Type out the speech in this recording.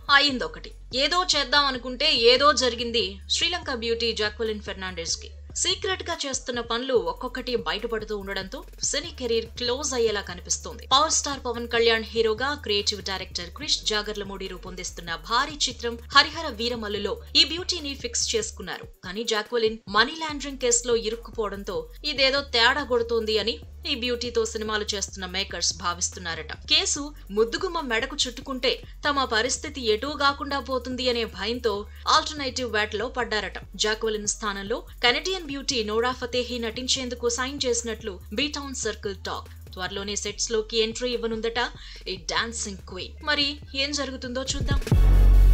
అయిందొకటి ఏదో చేద్దాం అనుకుంటే ఏదో జరిగింది శ్రీలంక బ్యూటీ జాక్వలిన్ ఫెర్నాండెస్ కి సీక్రెట్ గా చేస్తున్న పనులు ఒక్కొక్కటి బయటపడుతూ ఉండడంతో సినీ కెరీర్ క్లోజ్ అయ్యేలా కనిపిస్తోంది పవర్ స్టార్ పవన్ కళ్యాణ్ హీరోగా క్రియేటివ్ డైరెక్టర్ క్రిష్ జాగర్లమూడి రూపొందిస్తున్న భారీ చిత్రం హరిహర వీరమల్లులో ఈ బ్యూటీని ఫిక్స్ చేసుకున్నారు కానీ జాక్వలిన్ మనీ లాండరింగ్ కేసులో ఇరుక్కుపోవడంతో ఇదేదో తేడా కొడుతోంది అని ఈ బ్యూటీతో సినిమాలు చేస్తున్న మేకర్స్ భావిస్తున్నారట కేసు ముద్దుగుమ్మ మెడకు చుట్టుకుంటే తమ పరిస్థితి ఎటూ కాకుండా పోతుంది అనే భయంతో ఆల్టర్నేటివ్ వేటలో పడ్డారట జాక్వలిన్ స్థానంలో కెనడియన్ బ్యూటీ నోరా ఫతేహి నటించేందుకు సైన్ చేసినట్లు బీటౌన్ సర్కిల్ టాక్ త్వరలోనే సెట్స్ లోకి ఎంట్రీ ఇవ్వనుందట ఈ డాన్సింగ్ క్వీన్ మరి ఏం జరుగుతుందో చూద్దాం